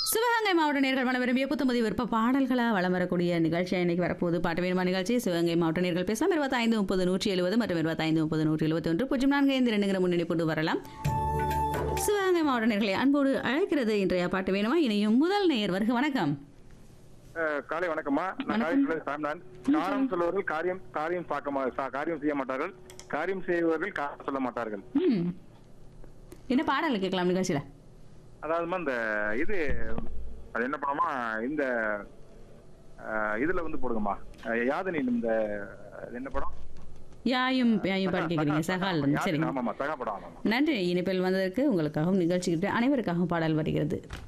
சிவகங்கை மாவட்ட நேர்கள் வளம் விரும்பிய புத்தமதி விருப்ப பாடல்களாக வளம் வரக்கூடிய நிகழ்ச்சியாக இன்னைக்கு வரப்போகுது பாட்டு வேணுமா நிகழ்ச்சி சிவகங்கை மாவட்ட நேர்கள் பேசலாம் இருபத்தைந்து முப்பது நூற்றி எழுபது மற்றும் இருபத்தைந்து முப்பது நூற்றி எழுபத்தி ஒன்று பூஜ்ஜியம் நான்கு ஐந்து ரெண்டுங்கிற முன்னணி கொண்டு வரலாம் சிவகங்கை மாவட்ட நேர்களை அன்போடு அழைக்கிறது இன்றைய பாட்டு வேணுமா இனியும் முதல் நேயர் வருக வணக்கம் அஹ் காலை வணக்கம்மா நான் காலேஜ் சாம்னான் காரணம் சொல்பவர்கள் காரியம் காரியம் பார்க்க மா- சா- காரியம் செய்ய மாட்டார்கள் காரியம் செய்பவர்கள் காரணம் சொல்ல மாட்டார்கள் ம் என்ன பாடல் கேட்கலாம் நிகழ்ச்சியில் அதாவதுமா இந்த இது அது என்ன பண்ணோமா இந்த அஹ், இதுல வந்து போடுங்கம்மா அஹ், யாதனி இந்த அது என்ன படம் யாயும் யாயும் பாட்டு கேட்குறீங்க சகால் யாதனி, சரிங்க ஆமாமா சகா படம் ஆமாமா நன்றி இனிப்பில் வந்ததற்கு உங்களுக்காகவும் நிகழ்ச்சிக்கிட்டு அனைவருக்காகவும் பாடல் வருகிறது